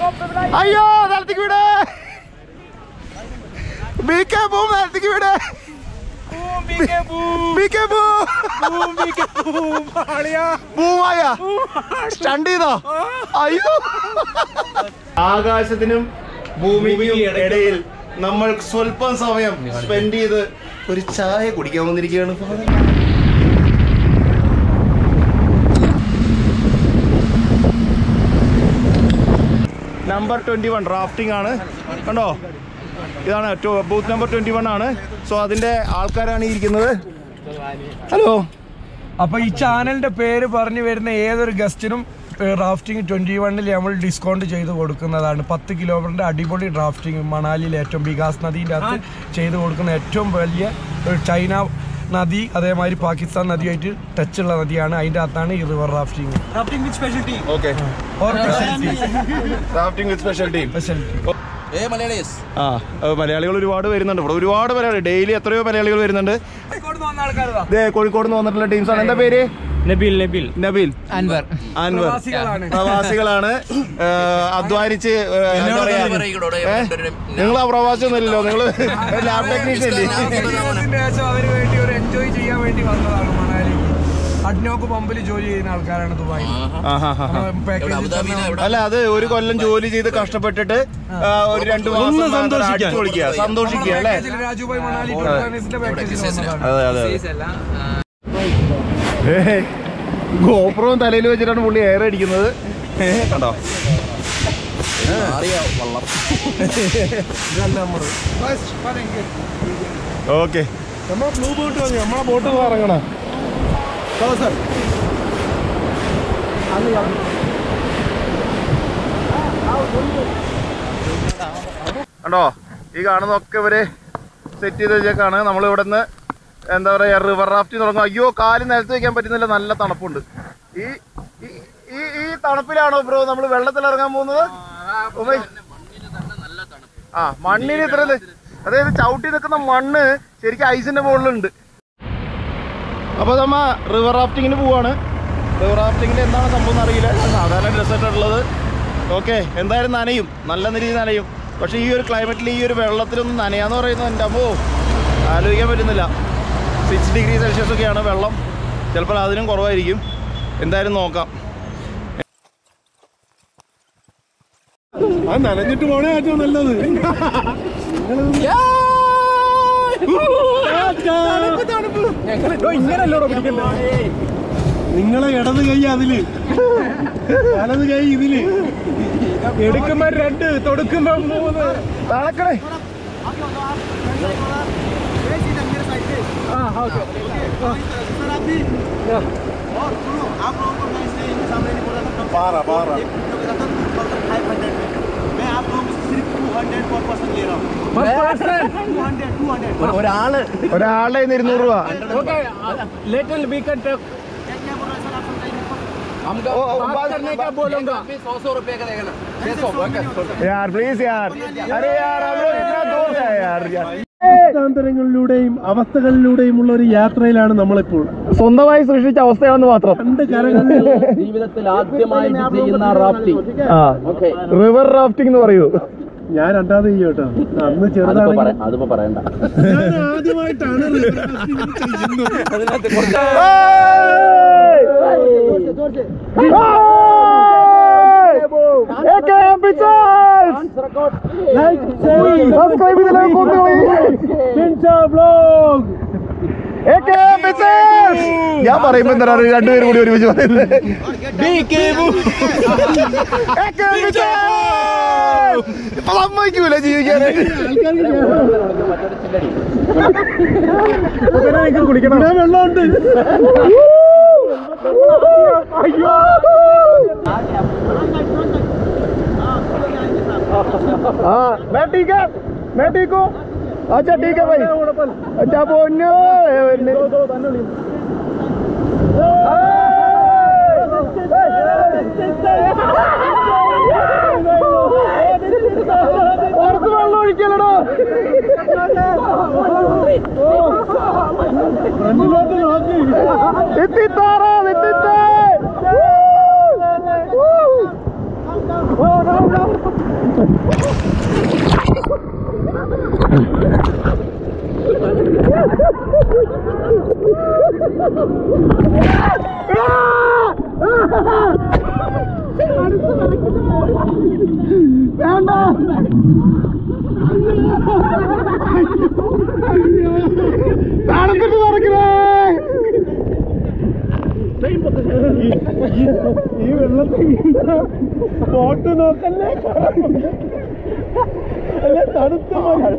അയ്യോ നിലത്തേക്ക് വീട് ബി കെ ബൂ നിലത്തേക്ക് വീട് ബി കെ ബൂ ബൂമായ സ്റ്റണ്ട് ചെയ്തോ അയ്യോ ആകാശത്തിനും ഭൂമിക്കും ഇടയിൽ നമ്മൾ സ്വല്പം സമയം സ്പെൻഡ് ചെയ്ത് ഒരു ചായ കുടിക്കാൻ വന്നിരിക്കുകയാണ് നമ്പർ ട്വന്റി വൺ റാഫ്റ്റിംഗ് ആണ് കണ്ടോ ഇതാണ് ബൂത്ത് നമ്പർ ട്വന്റി വൺ ആണ് സോ അതിന്റെ ആൾക്കാരാണ് ഈ ഇരിക്കുന്നത് ഹലോ അപ്പൊ ഈ ചാനലിന്റെ പേര് പറഞ്ഞു വരുന്ന ഏതൊരു ഗസ്റ്റിനും റാഫ്റ്റിംഗ് ട്വന്റി വണ്ണിൽ നമ്മൾ ഡിസ്കൗണ്ട് ചെയ്ത് കൊടുക്കുന്നതാണ് പത്ത് കിലോമീറ്ററിന്റെ അടിപൊളി ഡ്രാഫ്റ്റിംഗ് മണാലിയിൽ ഏറ്റവും ബികാസ് നദീൻ്റെ അകത്ത് ചെയ്ത് കൊടുക്കുന്ന ഏറ്റവും വലിയ ഒരു ചൈന നദി അതേമാതിരി പാകിസ്ഥാൻ നദിയായിട്ട് ടച്ച് ഉള്ള നദിയാണ് അതിൻ്റെ അകത്താണ് ഈ river rafting okay or rafting with special team speciality ആ മലയാളികൾ ഒരുപാട് വരുന്നുണ്ട് ഇവിടെ ഒരുപാട് മലയാളി ഡെയിലി എത്രയോ മലയാളികൾ വരുന്നുണ്ട് ദേ കോഴിക്കോട് നിന്ന് വന്നിട്ടുള്ള ടീംസ് ആണ് എന്താ പേര് നബിൽ നബിൽ നബീൽ അൻവർ അൻവർ പ്രവാസികളാണ്. പ്രവാസികളാണ് ഏ, അധ്വാനിച്ച് ഏ, എന്താ പറയാ ഏ? നിങ്ങൾ ആ പ്രവാസിയൊന്നുമില്ലല്ലോ നിങ്ങൾ ലാബ് ടെക്നീഷ്യൻ അല്ലേ ഇതിന്റെ ശേഷം അവര് വേണ്ടി ഒരു എൻജോയ് ചെയ്യാൻ വേണ്ടി വന്നതാണ് മണാലിക്ക് അഡ്നോക്ക് പമ്പിൽ ജോലി ചെയ്യുന്ന ആൾക്കാരാണ് ദുബായിൽ ആഹാ പാക്കേജ് അല്ല അത് ഒരു കൊല്ലം ജോലി ചെയ്ത് കഷ്ടപ്പെട്ടിട്ട് ആ, ഒരു രണ്ടു മാസം മാത്രം അടിച്ചു പൊളിക്കുക സന്തോഷിക്കുക അല്ലേ രാജുഭായ് മണാലി ടൂറിസ്റ്റ് പാക്കേജിൽ വന്നതാണ് അതെ അതെ ഗോപ്രവും തലയിൽ വെച്ചിട്ടാണ് പുള്ളി എയർ അടിക്കുന്നത് ഏ, കണ്ടോ ഓക്കെ നമ്മളെ ബ്ലൂ ബോട്ട് വാങ്ങി നമ്മളെ ബോട്ട് ഇറങ്ങണം സർ കണ്ടോ ഈ കാണുന്നതൊക്കെ ഇവര് സെറ്റ് ചെയ്ത് വെച്ചേക്കാണ് നമ്മൾ ഇവിടെ നിന്ന് എന്താ പറയാ റിവർ റാഫ്റ്റിംഗ് തുടങ്ങും അയ്യോ കാല് നിലത്ത് വെക്കാൻ പറ്റുന്നില്ല നല്ല തണുപ്പുണ്ട് ഈ ഈ- ഈ ഈ തണുപ്പിലാണോ ബ്രോ നമ്മൾ വെള്ളത്തിൽ ഇറങ്ങാൻ പോകുന്നത് ഉമ്മേ. ആ മണ്ണിന് ഇത്ര ഇത്- അതായത് ചവിട്ടി നിൽക്കുന്ന മണ്ണ് ശരിക്കും ഐസിന്റെ മുകളിലുണ്ട് അപ്പൊ നമ്മ റിവർ റാഫ്റ്റിങ്ങിന് പോവാണ് റിവർ റാഫ്റ്റിങ്ങിൽ എന്താണ് സംഭവം എന്ന് അറിയില്ല സാധാരണ ഡ്രസ്സായിട്ട് ഉള്ളത് ഓക്കെ എന്തായാലും നനയും നല്ല രീതിയിൽ നനയും പക്ഷേ ഈ ഒരു ക്ലൈമറ്റിൽ ഈ ഒരു വെള്ളത്തിലൊന്നും നനയാന്ന് പറയുന്നത് എൻ്റെ അമ്മോ ആലോചിക്കാൻ പറ്റുന്നില്ല സിക്സ് ഡിഗ്രി സെൽഷ്യസ് ഒക്കെയാണ് വെള്ളം ചിലപ്പോൾ അതിനും കുറവായിരിക്കും എന്തായാലും നോക്കാം അത് നനഞ്ഞിട്ട് പോണേ ഏറ്റവും നല്ലത് നിങ്ങളെ ഇടത് കൈ അതില് വലത് കൈ ഇതില് എടുക്കുമ്പോ രണ്ട് തൊടുക്കുമ്പോ മൂന്ന് തണക്കണേ പാറ പാറ ഒരാള് ഒരാളുടെ കയ്യിന്ന് ഇരുന്നൂറ് രൂപ लिटिल वी कैन टेक हमको ओ, ओ, बात बात- करने का बोलूंगा सौ सौ रुपए का देगा छह सौ यार प्लीज यार अरे यार हम लोग इतना दूर से आए यार यार അവസ്ഥാന്തരങ്ങളിലൂടെയും അവസ്ഥകളിലൂടെയും ഉള്ള ഒരു യാത്രയിലാണ് നമ്മളിപ്പോൾ സ്വന്തമായി സൃഷ്ടിച്ച അവസ്ഥയാണെന്ന് മാത്രം രണ്ട് കരകളിൽ ജീവിതത്തിൽ ആദ്യമായിട്ട് ചെയ്യുന്ന റാഫ്റ്റിംഗ് ആ റിവർ റാഫ്റ്റിംഗ് എന്ന് പറയൂ ഞാൻ രണ്ടാമത് ചെയ്യും കേട്ടോ അന്ന് ചെറുതാണെങ്കിൽ അതിപ്പോ പറയണ്ട ഞാൻ ആദ്യമായിട്ടാണ് river rafting ചെയ്യുന്നത്. ഞാൻ പറയുമ്പോ എന്താ രണ്ടുപേരും കൂടി ഒരുമിച്ച് പറയുന്നത് ഇപ്പൊ സമ്മതിക്കൂല ജീവിക്കാനായിട്ട് ഇവിടെ വെള്ളമുണ്ട് हाँ मैं ठीक है मैं ठीक हूँ अच्छा ठीक है भाई अच्छा बोलो പുറത്ത് വെള്ളം ഒഴിക്കലടോ ഫ്രണ്ടിലോട്ട് നോക്കി എത്തിത്താറാ എത്തിത്തേ വേണ്ട തണുത്തിട്ട് നടക്കണേ ഈ വെള്ളത്തിൽ ഫോട്ടോ നോക്കല്ലേ അല്ലെ തണുത്ത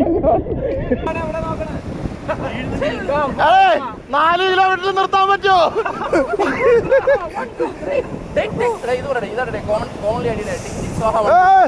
ഏയ്, നാല് കിലോമീറ്റർ നിർത്താൻ പറ്റുമോ ഇത് പറയട്ടെ ഇതട്ടെ കോമൺ കോമൺലി അടിയിലെ ടിക് ടിക് സോഹ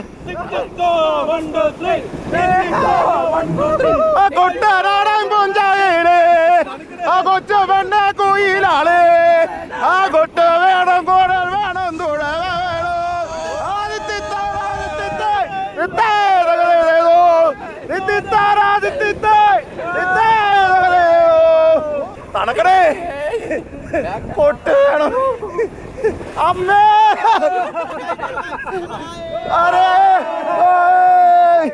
ആ കൊട്ടാനാടാൻ പോഞ്ചായേ ആ കൊച്ച പെണ്ണ കുയിലാളേ ആ കൊട്ട വേണം കോടൽ വേണം തുഴ വേണം ആദിത്യത്താർ, ആദിത്യത്താർ, നിത്തേ തകതേതോ, നിത്തിത്താർ, ആദിത്യത്താർ, നിത്തേ തകതേതോ. തണുക്കണേ കൊട്ട് വേണം അമ്മേ അരേ ഓയ്.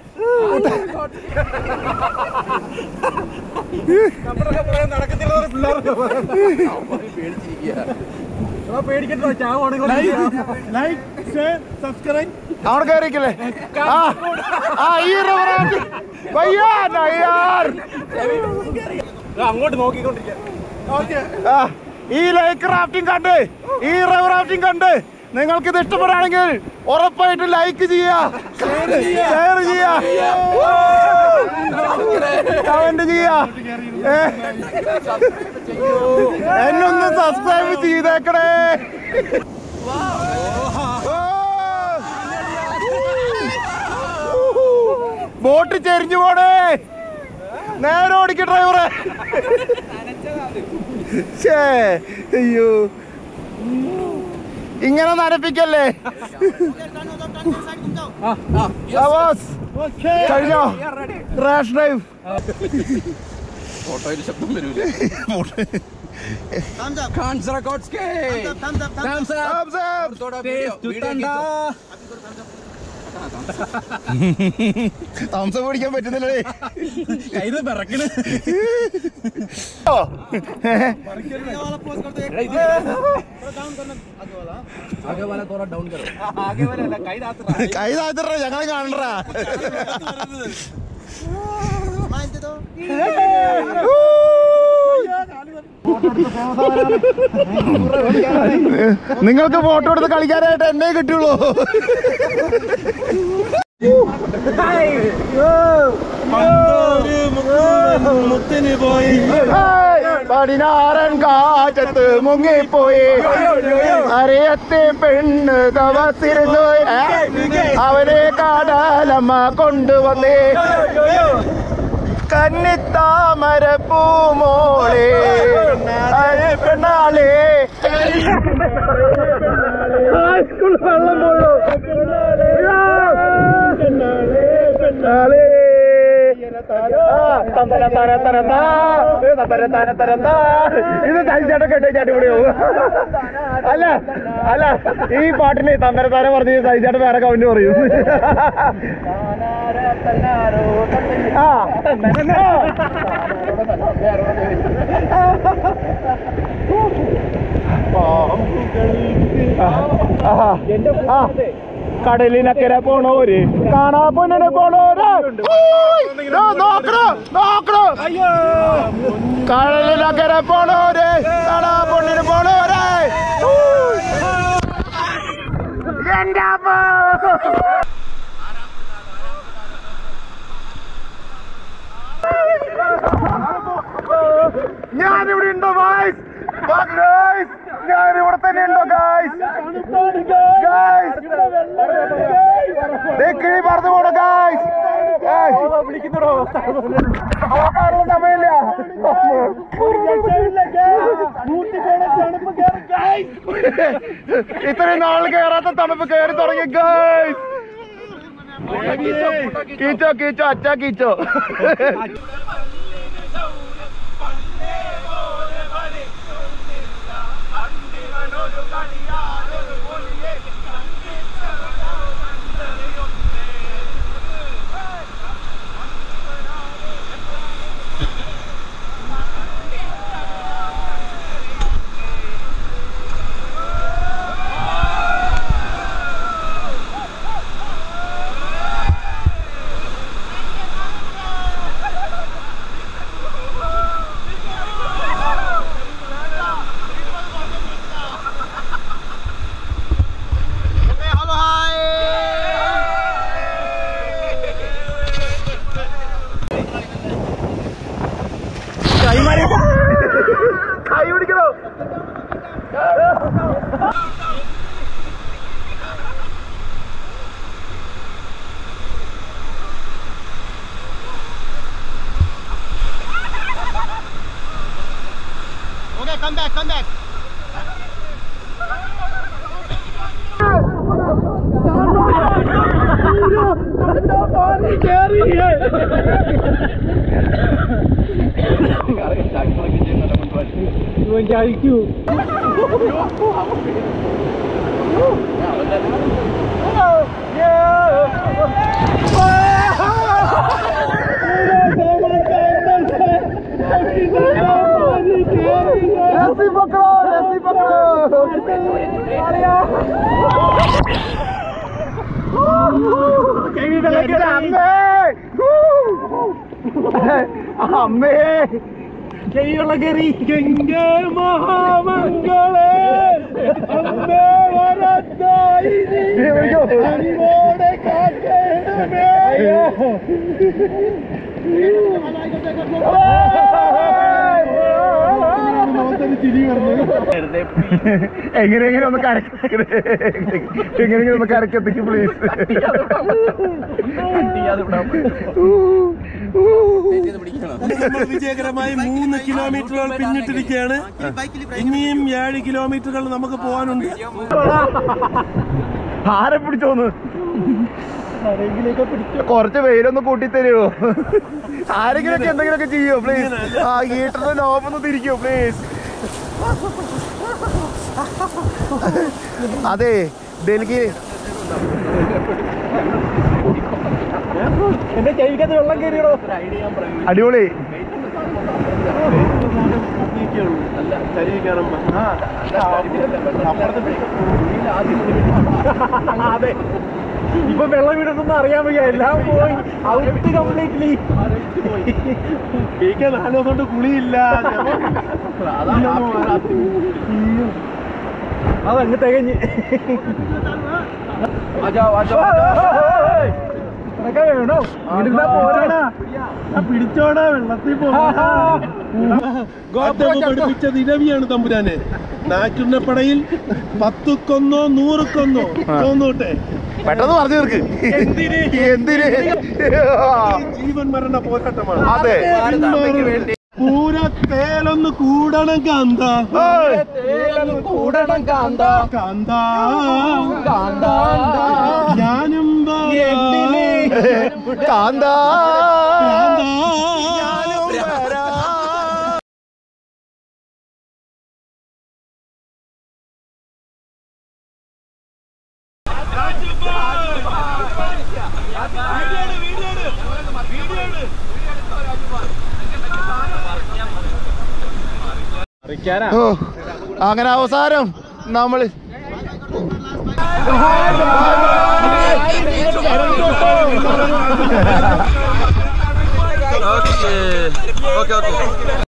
ലൈക്ക് ഷെയർ സബ്സ്ക്രൈബ് അവിടെ കയറിക്കല്ലേ ആ ആ ഈ റബ്ബറാട്ടി വയ്യാ നയ്യാർ അങ്ങോട്ട് നോക്കിക്കൊണ്ടിരിക്കുക ആ, ഈ ലൈക്ക് റാഫ്റ്റിംഗ് കണ്ട് ഈ റബ്ബർ റാഫ്റ്റിംഗ് കണ്ട് നിങ്ങൾക്ക് ഇത് ഇഷ്ടപ്പെടുകയാണെങ്കിൽ ഉറപ്പായിട്ട് ലൈക്ക് ചെയ്യാ ഷെയർ ചെയ്യാ കമന്റ് ചെയ്യാ ഏ, എന്നൊന്ന് സബ്സ്ക്രൈബ് ചെയ്തേക്കണേ ബോട്ട് ചെരിഞ്ഞു പോണേ നേരെ ഓടിക്ക ഡ്രൈവറെ ഛേ, അയ്യോ ഇങ്ങനെ നനപ്പിക്കല്ലേ ആ, boss. കഴിഞ്ഞോ റാഷ് ഡ്രൈവ് ഫോട്ടോയിൽ ശബ്ദം വരൂലേ കാൺസ് റെക്കോർഡ്സ് കേ Thumbs up. थोड़ा वीडियो वीडियो खींचो താമസം പിടിക്കാൻ പറ്റുന്നില്ലേ കയ്യിൽ പിറക്കണ് ഓ. आगे वाला थोड़ा डाउन करो കൈ താഴ്ത്തറ ഞങ്ങളെ കാണണ്ടാ നിങ്ങൾക്ക് ഫോട്ടോ എടുത്ത് കളിക്കാനായിട്ട് എന്നെ കിട്ടുള്ളൂ മുത്തിന് പോയി പടിനാറൻ കാറ്റത്ത് മുങ്ങിപ്പോയി അറിയത്തെ പെണ്ണ് തവസിരുന്നു അവനെ കാടാലമ്മ കൊണ്ടുവന്നേ കന്നിത്താമര പൂമോളെ അരെ പെണ്ണാളെ വെള്ളം പോയോ പെണ്ണാളെ തന്തര തര തരത്താ തന്തര തര തരത്താ ഇത് തനിച്ചേട്ടൻ കേട്ടോ ചാട്ടി കൂടി പോകും അല്ല അല്ല ഈ പാട്ടിന് തന്തര താര പറഞ്ഞ് സഹിച്ചേട്ടൻ വേറെ കവിന്റെ പറയും ആ ആഹാ. ആ. കടലിനക്കരെ പോണോര് കാണാ പൊന്നിനെ പോണോര് ഉയ്! ദോ നോക്കണോ നോക്കണോ കടലിനക്കരെ പോണോര് കാണാ പൊന്നിന് പോണോര് ഉയ്! എന്റെ അമ്മ ഞാനിവിടെ ഉണ്ടോ ഗായ്സ് ഗായ്സ് ഞാൻ ഇവിടെ തന്നെ ഉണ്ടോ ഗായ്സ് ഗായ്സ് കിളി പറന്നു പോണോ ഗായ്സ് നോക്കാനുള്ള സമയമില്ല ഇത്രയും നാൾ കയറാത്ത തണുപ്പ് കയറി തുടങ്ങി ഗായ്സ് കീച്ചോ കീച്ചോ അച്ഛാ കീച്ചോ ഇവൻ കഴിക്കൂ അമ്മേ കൈയുള്ള കറി ഗംഗേ മഹാമംഗളേ അമ്മേ വരദായിനി അൻപോടെ കാക്കേണമേ ചിരി വരുന്നത് എങ്ങനെ എങ്ങനെ ഒന്ന് കരക്ക് എങ്ങനെ എങ്ങനെ ഒന്ന് കരക്കെത്തിക്ക് പ്ലീസ് നമ്മൾ വിജയകരമായി മൂന്ന് കിലോമീറ്ററുകൾ പിന്നിട്ടിരിക്കുകയാണ് ഇനിയും ഏഴ് കിലോമീറ്ററുകൾ നമുക്ക് പോകാനുണ്ട് ആരെ പിടിച്ചോന്ന് കുറച്ച് വെയിലൊന്ന് കൂട്ടിത്തരുമോ ആരെങ്കിലൊക്കെ എന്തെങ്കിലുമൊക്കെ ചെയ്യോ പ്ലീസ് ആ ഹീറ്ററിന്റെ നോബൊന്ന് തിരിക്കോ പ്ലീസ് അതെ ഡൽഹി എന്റെ കൈക്കകത്ത് വെള്ളം കയറിയടോ അടിപൊളി അതെ ഇപ്പൊ വെള്ളം വീടൊന്നും അറിയാൻ വയ്യ എല്ലാം പോയി ഔട്ട് കംപ്ലീറ്റ്ലി കേൾക്കാൻ നാല് ദിവസം കൊണ്ട് കുളിയില്ല അതങ്ങ് തികഞ്ഞ് ഇതൊക്കെ വേണോ ഇരുന്നാ പോരാടാ ആ പിടിച്ചോടാ വെള്ളത്തിൽ ഗോത്രമ പഠിപ്പിച്ച നിരവിയാണ് തമ്പുരാനെ നാറ്റുണ്ണപ്പടയിൽ പത്തു കൊന്നോ നൂറ് കൊന്നോ തോന്നോട്ടെ പെട്ടെന്ന് പറഞ്ഞു തീർക്ക് എന്തിന്? എന്തിന് ജീവൻ മരണ പോരാട്ടമാണ് അതെ പൂരത്തേലൊന്ന് കൂടണം കാന്ത ഏയ്. കൂടണം കാന്ത കാന്ത കാന്ത ഞാനും വരാം. കാന്ത കാന്ത. ഓ അങ്ങനെ അവസാനം നമ്മൾ